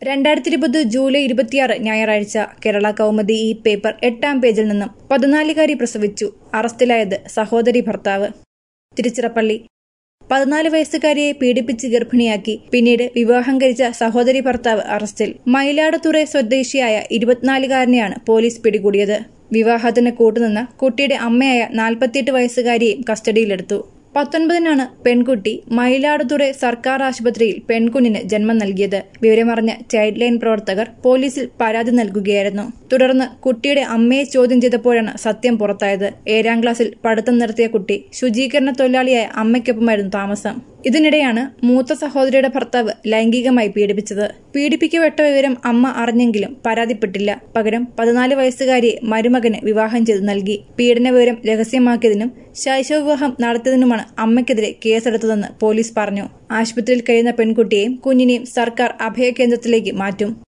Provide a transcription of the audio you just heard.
രണ്ടായിരത്തി ഇരുപത് ജൂലൈ ഇരുപത്തിയാറ് ഞായറാഴ്ച കേരള കൗമുദി ഈ പേപ്പർ എട്ടാം പേജിൽ നിന്നും പതിനാലുകാരി പ്രസവിച്ചു അറസ്റ്റിലായത് സഹോദരി ഭർത്താവ് തിരുച്ചിറപ്പള്ളി പതിനാല് വയസ്സുകാരിയെ പീഡിപ്പിച്ച് ഗർഭിണിയാക്കി പിന്നീട് വിവാഹം കഴിച്ച സഹോദരി ഭർത്താവ് അറസ്റ്റിൽ മയിലാടുതുറ സ്വദേശിയായ ഇരുപത്തിനാലുകാരനെയാണ് പോലീസ് പിടികൂടിയത് വിവാഹത്തിന് കൂട്ടുനിന്ന കുട്ടിയുടെ അമ്മയായ നാൽപ്പത്തിയെട്ട് വയസ്സുകാരിയെയും കസ്റ്റഡിയിലെടുത്തു പത്തൊൻപതിനാണ് പെൺകുട്ടി മയിലാടുതുറ സർക്കാർ ആശുപത്രിയിൽ പെൺകുഞ്ഞിന് ജന്മം നൽകിയത് വിവരമറിഞ്ഞ ചൈൽഡ് ലൈൻ പ്രവർത്തകർ പോലീസിൽ പരാതി നൽകുകയായിരുന്നു തുടർന്ന് കുട്ടിയുടെ അമ്മയെ ചോദ്യം ചെയ്തപ്പോഴാണ് സത്യം പുറത്തായത് ഏഴാം ക്ലാസ്സിൽ പഠിത്തം നിർത്തിയ കുട്ടി ശുചീകരണ തൊഴിലാളിയായ അമ്മയ്ക്കൊപ്പമായിരുന്നു താമസം ഇതിനിടെയാണ് മൂത്ത സഹോദരിയുടെ ഭർത്താവ് ലൈംഗികമായി പീഡിപ്പിച്ചത് പീഡിപ്പിക്കപ്പെട്ട വിവരം അമ്മ അറിഞ്ഞെങ്കിലും പരാതിപ്പെട്ടില്ല പകരം പതിനാല് വയസ്സുകാരിയെ മരുമകന് വിവാഹം ചെയ്തു നൽകി പീഡന വിവരം രഹസ്യമാക്കിയതിനും ശൈശവ വിവാഹം നടത്തിയതിനുമാണ് അമ്മയ്ക്കെതിരെ കേസെടുത്തതെന്ന് പോലീസ് പറഞ്ഞു ആശുപത്രിയിൽ കഴിയുന്ന പെൺകുട്ടിയെയും കുഞ്ഞിനെയും സർക്കാർ അഭയകേന്ദ്രത്തിലേക്ക് മാറ്റും